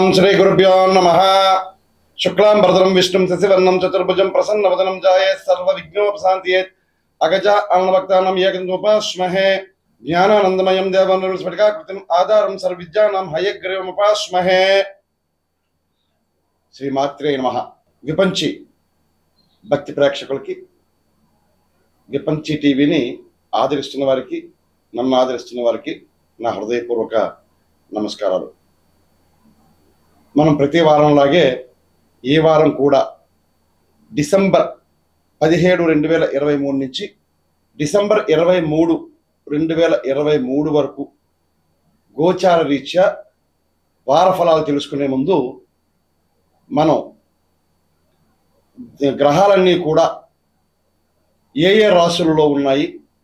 శ్రీ గురుభ్యో నమ శుక్లాం భరదరం విష్ణుం శశివర్ణం చతుర్భుజం ప్రసన్నవదనం జాయే సర్వ విఘ్నోపశాంతియే అగజ అన్నభక్తానం ఏకముపాస్మహే జ్ఞానానందమయం దేవం స్ఫటికాకృతిం ఆధారం సర్వవిద్యానాం హయగ్రీవముపాస్మహే శ్రీ మాత్రే నమ విపంచి భక్తి ప్రేక్షకులకి విపంచి టీవీని ఆదరిస్తున్న వారికి నన్ను ఆదరిస్తున్న వారికి నా హృదయపూర్వక నమస్కారాలు మనం ప్రతి వారంలాగే ఈ వారం కూడా డిసెంబర్ పదిహేడు రెండు వేల ఇరవై మూడు నుంచి డిసెంబర్ ఇరవై మూడు రెండు వేల ఇరవై మూడు వరకు గోచార రీత్యా వార ఫలాలు తెలుసుకునే ముందు మనం గ్రహాలన్నీ కూడా ఏ ఏ రాశులలో ఉన్నాయి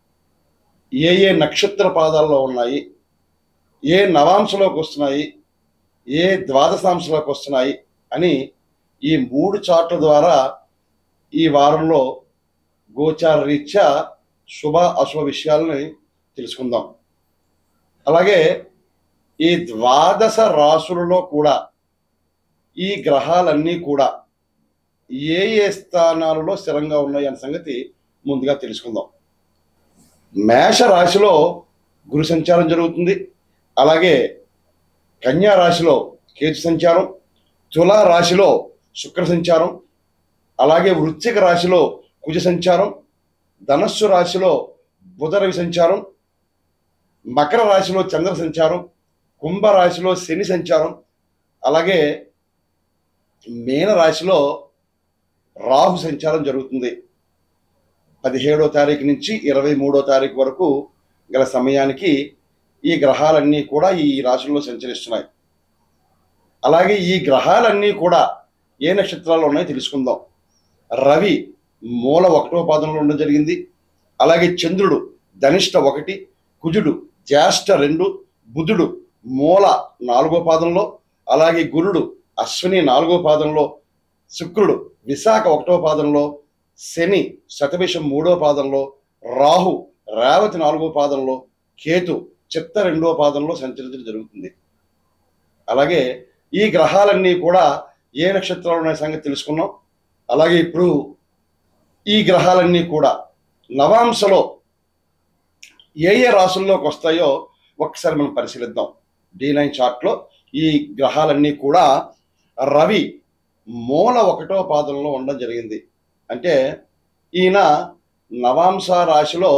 ఏ ఏ నక్షత్ర పాదాల్లో ఉన్నాయి ఏ నవాంశలోకి వస్తున్నాయి ఏ ద్వాదశాంశలోకి వస్తున్నాయి అని ఈ మూడు చార్ట్ల ద్వారా ఈ వారంలో గోచార రీత్యా శుభ అశుభ విషయాలని తెలుసుకుందాం అలాగే ఈ ద్వాదశ రాశులలో కూడా ఈ గ్రహాలన్నీ కూడా ఏ ఏ స్థానాలలో స్థిరంగా ఉన్నాయి అనే సంగతి ముందుగా తెలుసుకుందాం మేష రాశిలో గురు సంచారం జరుగుతుంది అలాగే కన్యా రాశిలో కేతు సంచారం తులా రాశిలో శుక్ర సంచారం అలాగే వృశ్చిక రాశిలో కుజ సంచారం ధనస్సు రాశిలో బుధ రవి సంచారం మకర రాశిలో చంద్ర సంచారం కుంభ రాశిలో శని సంచారం అలాగే మీన రాశిలో రాహు సంచారం జరుగుతుంది పదిహేడో తారీఖు నుంచి ఇరవై మూడో తారీఖు వరకు గల సమయానికి ఈ గ్రహాలన్నీ కూడా ఈ రాశుల్లో సంచరిస్తున్నాయి అలాగే ఈ గ్రహాలన్నీ కూడా ఏ నక్షత్రాల్లో ఉన్నాయో తెలుసుకుందాం రవి మూల ఒకటో పాదంలో ఉండడం జరిగింది అలాగే చంద్రుడు ధనిష్ట ఒకటి కుజుడు జ్యేష్ఠ రెండు బుధుడు మూల నాలుగో పాదంలో అలాగే గురుడు అశ్విని నాలుగో పాదంలో శుక్రుడు విశాఖ ఒకటో పాదంలో శని శతభిషం మూడో పాదంలో రాహు రేవతి నాలుగో పాదంలో కేతు చిత్త రెండో పాదంలో సంచరించడం జరుగుతుంది అలాగే ఈ గ్రహాలన్నీ కూడా ఏ నక్షత్రాలు ఉన్న సంగతి తెలుసుకున్నాం అలాగే ఇప్పుడు ఈ గ్రహాలన్నీ కూడా నవాంశలో ఏ ఏ రాసుల్లోకి వస్తాయో ఒక్కసారి మనం పరిశీలిద్దాం డి నైన్ చార్ట్లో ఈ గ్రహాలన్నీ కూడా రవి మూల ఒకటో పాదంలో ఉండడం జరిగింది అంటే ఈయన నవాంశ రాశిలో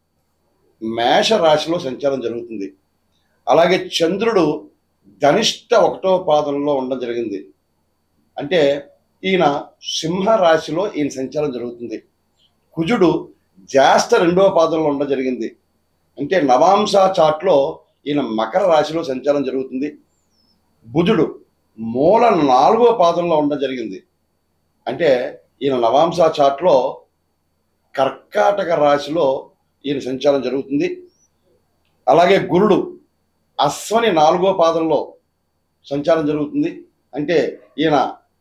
మేష రాశిలో సంచారం జరుగుతుంది అలాగే చంద్రుడు ధనిష్ట ఒకటో పాదంలో ఉండడం జరిగింది అంటే ఈయన సింహ రాశిలో ఈయన సంచారం జరుగుతుంది కుజుడు జ్యేష్ఠ రెండో పాదంలో ఉండడం జరిగింది అంటే నవాంశ చాట్లో ఈయన మకర రాశిలో సంచారం జరుగుతుంది బుధుడు మూల నాలుగో పాదంలో ఉండడం జరిగింది అంటే ఈయన నవాంశ చాట్లో కర్కాటక రాశిలో ఈయన సంచారం జరుగుతుంది అలాగే గురుడు అశ్వని నాలుగో పాదంలో సంచారం జరుగుతుంది అంటే ఈయన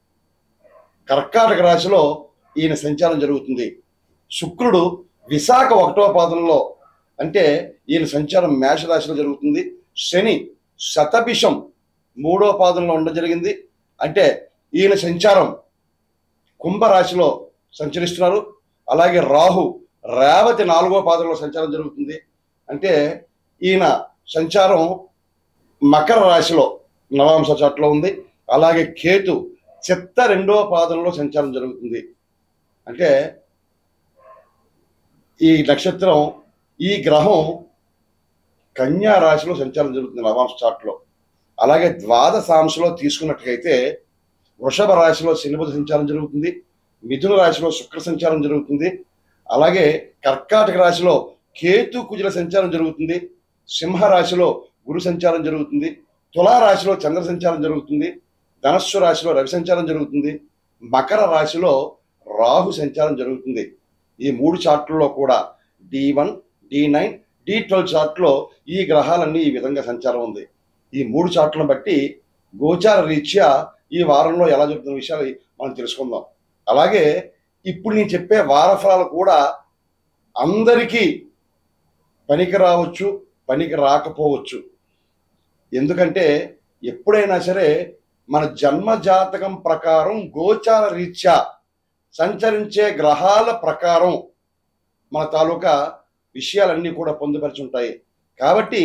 కర్కాటక రాశిలో ఈయన సంచారం జరుగుతుంది శుక్రుడు విశాఖ ఒకటో పాదంలో అంటే ఈయన సంచారం మేష రాశిలో జరుగుతుంది శని శతభిషం మూడో పాదంలో ఉండడం జరిగింది అంటే ఈయన సంచారం కుంభరాశిలో సంచరిస్తున్నారు అలాగే రాహు రేవతి నాలుగో పాదంలో సంచారం జరుగుతుంది అంటే ఈయన సంచారం మకర రాశిలో నవాంశ చాట్లో ఉంది అలాగే కేతు చిత్త రెండో పాదంలో సంచారం జరుగుతుంది అంటే ఈ నక్షత్రం ఈ గ్రహం కన్యా రాశిలో సంచారం జరుగుతుంది నవాంశ చాట్లో అలాగే ద్వాదశాంశలో తీసుకున్నట్టుగైతే వృషభ రాశిలో శనిబుధ సంచారం జరుగుతుంది మిథున రాశిలో శుక్ర సంచారం జరుగుతుంది అలాగే కర్కాటక రాశిలో కేతు కుజుల సంచారం జరుగుతుంది సింహ రాశిలో గురు సంచారం జరుగుతుంది తులా రాశిలో చంద్ర సంచారం జరుగుతుంది ధనస్సు రాశిలో రవి సంచారం జరుగుతుంది మకర రాశిలో రాహు సంచారం జరుగుతుంది ఈ మూడు చార్ట్లలో కూడా D one D nine D twelve చార్ట్లో ఈ గ్రహాలన్నీ ఈ విధంగా సంచారం ఉంది ఈ మూడు చార్ట్లను బట్టి గోచార రీత్యా ఈ వారంలో ఎలా జరుగుతున్న విషయాలు మనం తెలుసుకుందాం అలాగే ఇప్పుడు నేను చెప్పే వారఫలాలు కూడా అందరికీ పనికి రావచ్చు పనికి రాకపోవచ్చు ఎందుకంటే ఎప్పుడైనా సరే మన జన్మ జాతకం ప్రకారం గోచార రీత్యా సంచరించే గ్రహాల ప్రకారం మన తాలూకా విషయాలన్నీ కూడా పొందుపరిచి ఉంటాయి కాబట్టి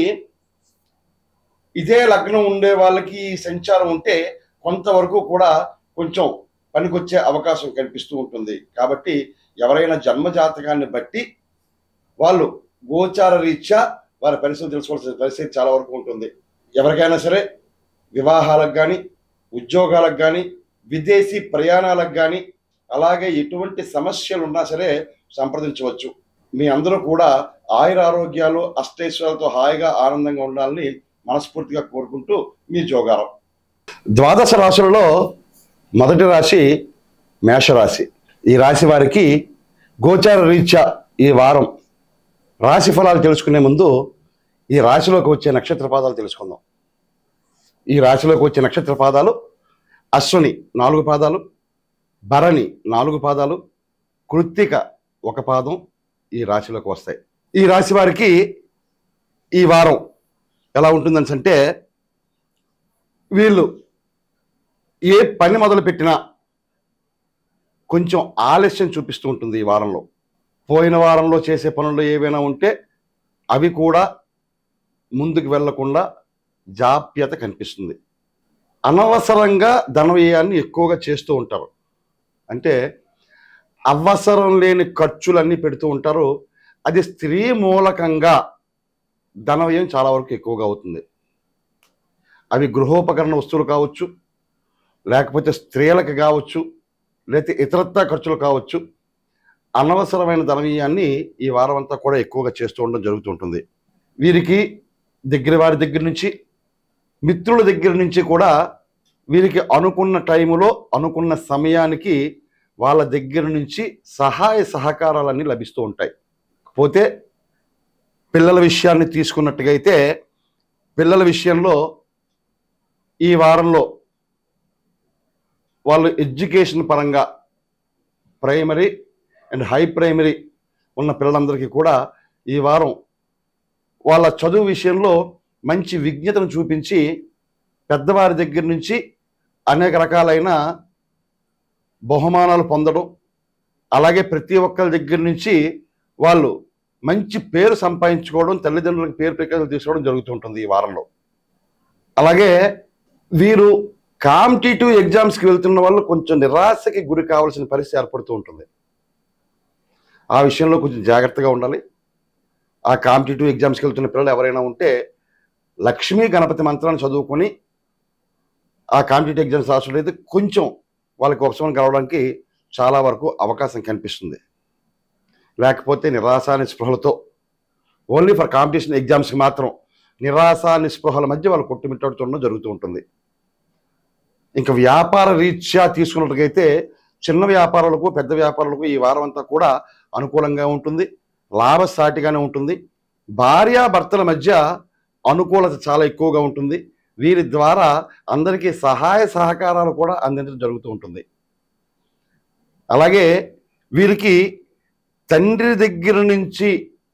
ఇదే లగ్నం ఉండే వాళ్ళకి ఈ సంచారం ఉంటే కొంతవరకు కూడా కొంచెం పనికొచ్చే అవకాశం కనిపిస్తూ ఉంటుంది కాబట్టి ఎవరైనా జన్మ జాతకాన్ని బట్టి వాళ్ళు గోచార రీత్యా వారి పరిస్థితి తెలుసుకోవాల్సిన పరిస్థితి చాలా వరకు ఉంటుంది ఎవరికైనా సరే వివాహాలకు కానీ ఉద్యోగాలకు కానీ విదేశీ ప్రయాణాలకు కానీ అలాగే ఎటువంటి సమస్యలు ఉన్నా సరే సంప్రదించవచ్చు మీ అందరూ కూడా ఆయుర ఆరోగ్యాలు అష్టైశ్వర్యాలతో హాయిగా ఆనందంగా ఉండాలని మనస్ఫూర్తిగా కోరుకుంటూ మీ జోగారం ద్వాదశ రాశులలో మొదటి రాశి మేషరాశి ఈ రాశి వారికి గోచార రీత్యా ఈ వారం రాశి ఫలాలు తెలుసుకునే ముందు ఈ రాశిలోకి వచ్చే నక్షత్ర పాదాలు తెలుసుకుందాం ఈ రాశిలోకి వచ్చే నక్షత్ర పాదాలు అశ్వని నాలుగు పాదాలు భరణి నాలుగు పాదాలు కృత్తిక ఒక పాదం ఈ రాశిలోకి వస్తాయి ఈ రాశి వారికి ఈ వారం ఎలా ఉంటుందని అంటే వీళ్ళు ఏ పని మొదలు పెట్టినా కొంచెం ఆలస్యం చూపిస్తూ ఉంటుంది ఈ వారంలో పోయిన వారంలో చేసే పనులు ఏవైనా ఉంటే అవి కూడా ముందుకు వెళ్లకుండా జాప్యత కనిపిస్తుంది అనవసరంగా ధన వ్యయాన్ని ఎక్కువగా చేస్తూ ఉంటారు అంటే అవసరం లేని ఖర్చులన్నీ పెడుతూ ఉంటారు అది స్త్రీ మూలకంగా ధన వ్యయం చాలా వరకు ఎక్కువగా అవుతుంది అవి గృహోపకరణ వస్తువులు కావచ్చు లేకపోతే స్త్రీలకు కావచ్చు లేకపోతే ఇతరత్తా ఖర్చులు కావచ్చు అనవసరమైన ధన వ్యయాన్ని ఈ వారం అంతా కూడా ఎక్కువగా చేస్తూ ఉండడం జరుగుతుంటుంది వీరికి దగ్గర వారి దగ్గర నుంచి మిత్రుల దగ్గర నుంచి కూడా వీరికి అనుకున్న టైములో అనుకున్న సమయానికి వాళ్ళ దగ్గర నుంచి సహాయ సహకారాలన్నీ లభిస్తూ ఉంటాయి పోతే పిల్లల విషయాన్ని తీసుకున్నట్టుగా అయితే పిల్లల విషయంలో ఈ వారంలో వాళ్ళు ఎడ్యుకేషన్ పరంగా ప్రైమరీ అండ్ హై ప్రైమరీ ఉన్న పిల్లలందరికీ కూడా ఈ వారం వాళ్ళ చదువు విషయంలో మంచి విజ్ఞతను చూపించి పెద్దవారి దగ్గర నుంచి అనేక రకాలైన బహుమానాలు పొందడం అలాగే ప్రతి ఒక్కరి దగ్గర నుంచి వాళ్ళు మంచి పేరు సంపాదించుకోవడం తల్లిదండ్రులకు పేరు ప్రఖ్యాతులు తీసుకోవడం జరుగుతుంటుంది ఈ వారంలో అలాగే వీరు కాంపిటేటివ్ ఎగ్జామ్స్కి వెళ్తున్న వాళ్ళు కొంచెం నిరాశకి గురి కావాల్సిన పరిస్థితి ఏర్పడుతూ ఉంటుంది ఆ విషయంలో కొంచెం జాగ్రత్తగా ఉండాలి ఆ కాంపిటేటివ్ ఎగ్జామ్స్కి వెళ్తున్న పిల్లలు ఎవరైనా ఉంటే లక్ష్మీ గణపతి మంత్రాన్ని చదువుకొని ఆ కాంపిటేటివ్ ఎగ్జామ్స్ రాసినట్లయితే కొంచెం వాళ్ళకి ఉపశమనం కలవడానికి చాలా వరకు అవకాశం కనిపిస్తుంది లేకపోతే నిరాశ నిస్పృహలతో ఓన్లీ ఫర్ కాంపిటీషన్ ఎగ్జామ్స్కి మాత్రం నిరాశ నిస్పృహల మధ్య వాళ్ళు కొట్టుమిట్టాడుతుండడం జరుగుతూ ఉంటుంది ఇంకా వ్యాపార రీత్యా తీసుకున్నట్టుగైతే చిన్న వ్యాపారాలకు పెద్ద వ్యాపారాలకు ఈ వారం అంతా కూడా అనుకూలంగా ఉంటుంది లాభసాటిగానే ఉంటుంది భార్యాభర్తల మధ్య అనుకూలత చాలా ఎక్కువగా ఉంటుంది వీరి ద్వారా అందరికీ సహాయ సహకారాలు కూడా అందించడం జరుగుతూ ఉంటుంది అలాగే వీరికి తండ్రి దగ్గర నుంచి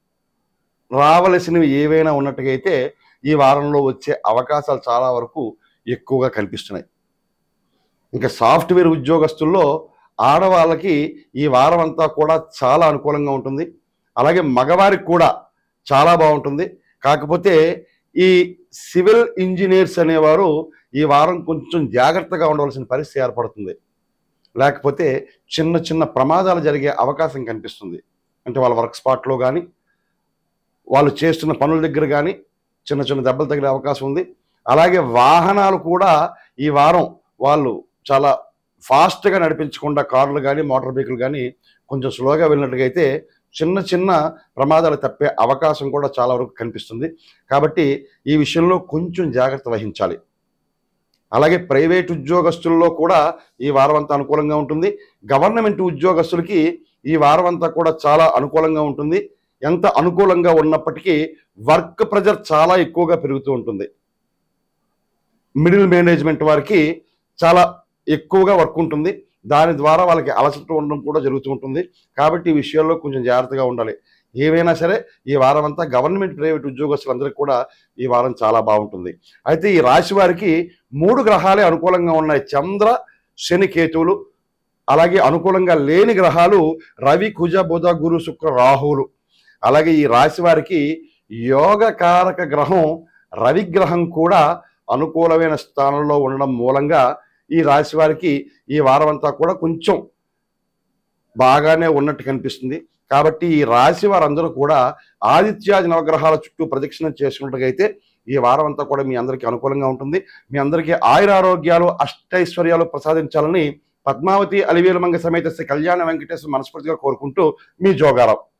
రావలసినవి ఏవైనా ఉన్నట్టుగైతే ఈ వారంలో వచ్చే అవకాశాలు చాలా వరకు ఎక్కువగా కనిపిస్తున్నాయి ఇంకా సాఫ్ట్వేర్ ఉద్యోగస్తుల్లో ఆడవాళ్ళకి ఈ వారం అంతా కూడా చాలా అనుకూలంగా ఉంటుంది అలాగే మగవారికి కూడా చాలా బాగుంటుంది కాకపోతే ఈ సివిల్ ఇంజనీర్స్ అనేవారు ఈ వారం కొంచెం జాగ్రత్తగా ఉండవలసిన పరిస్థితి ఏర్పడుతుంది లేకపోతే చిన్న చిన్న ప్రమాదాలు జరిగే అవకాశం కనిపిస్తుంది అంటే వాళ్ళ వర్క్ స్పాట్లో కానీ వాళ్ళు చేస్తున్న పనుల దగ్గర కానీ చిన్న చిన్న దెబ్బలు తగిలే అవకాశం ఉంది అలాగే వాహనాలు కూడా ఈ వారం వాళ్ళు చాలా ఫాస్ట్గా నడిపించకుండా కార్లు కానీ మోటార్ బైకులు కానీ కొంచెం స్లోగా వెళ్ళినట్టుగా అయితే చిన్న చిన్న ప్రమాదాలు తప్పే అవకాశం కూడా చాలా వరకు కనిపిస్తుంది కాబట్టి ఈ విషయంలో కొంచెం జాగ్రత్త వహించాలి అలాగే ప్రైవేట్ ఉద్యోగస్తుల్లో కూడా ఈ వారం అంతా అనుకూలంగా ఉంటుంది గవర్నమెంట్ ఉద్యోగస్తులకి ఈ వారం అంతా కూడా చాలా అనుకూలంగా ఉంటుంది ఎంత అనుకూలంగా ఉన్నప్పటికీ వర్క్ ప్రెజర్ చాలా ఎక్కువగా పెరుగుతూ ఉంటుంది మిడిల్ మేనేజ్మెంట్ వారికి చాలా ఎక్కువగా వర్క్ ఉంటుంది దాని ద్వారా వాళ్ళకి అలసట ఉండడం కూడా జరుగుతూ ఉంటుంది కాబట్టి ఈ విషయాల్లో కొంచెం జాగ్రత్తగా ఉండాలి ఏవైనా సరే ఈ వారం అంతా గవర్నమెంట్ ప్రైవేట్ ఉద్యోగస్తులందరికీ కూడా ఈ వారం చాలా బాగుంటుంది అయితే ఈ రాశి వారికి మూడు గ్రహాలే అనుకూలంగా ఉన్నాయి చంద్ర శని కేతువులు అలాగే అనుకూలంగా లేని గ్రహాలు రవి కుజ బుధ గురు శుక్ర రాహువులు అలాగే ఈ రాశి వారికి యోగకారక గ్రహం రవి గ్రహం కూడా అనుకూలమైన స్థానంలో ఉండడం మూలంగా ఈ రాశి వారికి ఈ వారం అంతా కూడా కొంచెం బాగానే ఉన్నట్టు కనిపిస్తుంది కాబట్టి ఈ రాశి వారందరూ కూడా ఆదిత్యాది నవగ్రహాల చుట్టూ ప్రదక్షిణం చేసుకున్నట్టుగైతే ఈ వారం అంతా కూడా మీ అందరికీ అనుకూలంగా ఉంటుంది మీ అందరికీ ఆయురారోగ్యాలు అష్టైశ్వర్యాలు ప్రసాదించాలని పద్మావతి అలివేలుమంగ సమేత శ్రీ కళ్యాణ వెంకటేశ్వర మనస్ఫూర్తిగా కోరుకుంటూ మీ జోగారావు